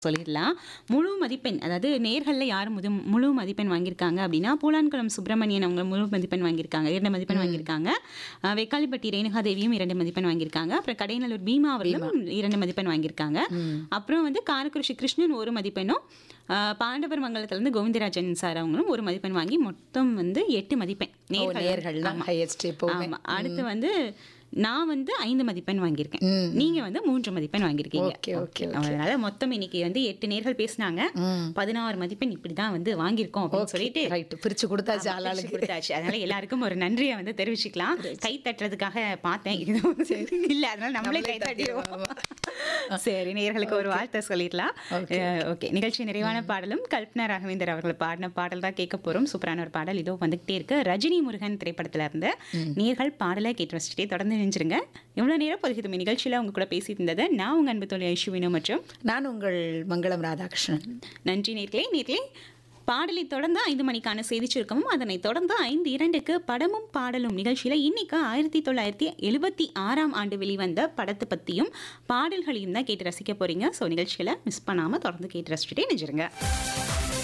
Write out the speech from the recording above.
சொல்லிடலாம். முழு மதிப்பெண் அதாவது நேர்கள்ல யார் முது முழு மதிப்பெண் வாங்கியிருக்காங்க அப்படின்னா, பூலான்குளம் சுப்பிரமணியன் அவங்க முழு மதிப்பெண் வாங்கியிருக்காங்க. 2 மதிப்பெண் ம். வாங்கியிருக்காங்க. அ வெக்காளிப்பட்டி ரேணுகாதேவியும் 2 மதிப்பெண் வாங்கியிருக்காங்க. அப்புறம் கடையநல்லூர் பீமா அவர்களும் 2 மதிப்பெண் வாங்கியிருக்காங்க. ம். அப்புறம் வந்து காரக்குறிச்சி கிருஷ்ணன் 1 மதிப்பெண்ணும், அ பாண்டவர் மங்கலத்திலேருந்து கோவிந்தராஜன் சார் அவங்களும் 1 மதிப்பெண் வாங்கி மொத்தம் வந்து 8 மதிப்பெண். ஓ நேர்கள் நேர்கள் தான் ஆமா. ஹையஸ்ட் எப்பவுமே ஆமா. அடுத்து வந்து நான் வந்து 5 மதிப்பெண் வாங்கியிருக்கேன். ம். நீங்க வந்து 3 மதிப்பெண் வாங்கியிருக்கீங்க. ஓகே ஓகே ஓகே அதனால மொத்தம் இன்னைக்கு வந்து 8 நேர்கள் பேசினாங்க. ம் 16 மதிப்பெண் இப்படி தான் வந்து வாங்கியிருக்கோம் அப்படின்னு ஓகே சொல்லிட்டு ரைட் பிரிச்சு கொடுத்தாச்சு ஆமா, பிரிச்சு ஆளாளுக்கு கொடுத்தாச்சு. அதனால எல்லாருக்கும் ஒரு நன்றியை வந்து தெரிவிச்சுக்கலாம். கை தட்டுறதுக்காக பார்த்தேன். இதுவும் இல்ல அதனால நம்மளே கை தட்டிடுவோம். சரி நேயர்களுக்கு ஒரு வாழ்த்தை சொல்லிடலாம். ஓகே. அஹ், ஓகே நிகழ்ச்சி நிறைவான பாடலும் கல்பனா ராகவேந்தர் அவர்கள் பாடின பாடல் தான் கேட்க போறோம். சூப்பரான ஒரு பாடல் இதோ வந்துகிட்டே இருக்கு. ரஜினி முருகன் திரைப்படத்துல இருந்து நேர்கள் பாடலை கேட்டு ரசிச்சுட்டே தொடர்ந்து நினைச்சிருங்க. இவ்வளவு நேரம் பொதுகிதுமி நிகழ்ச்சியில உங்க கூட பேசிட்டு இருந்தது நான் உங்க அன்பு தோழி ஐஷுவினோ மற்றும் நான் உங்கள் மங்களம் ராதாகிருஷ்ணன் நன்றி நேர்களே நேர்களே பாடலை தொடர்ந்து ஐந்து மணிக்கான செய்தி சுருக்கமும் அதனை தொடர்ந்து ஐந்து இரண்டுக்கு படமும் பாடலும் நிகழ்ச்சியில இன்னைக்கு ஆயிரத்தி தொள்ளாயிரத்தி எழுபத்தி ஆறாம் ஆண்டு வெளிவந்த படத்தை பத்தியும் பாடல்களையும் தான் கேட்டு ரசிக்க போறீங்க ஸோ நிகழ்ச்சிகளை மிஸ் பண்ணாம தொடர்ந்து கேட்டு ரசிச்சுட்டே நினைச்சிருங்க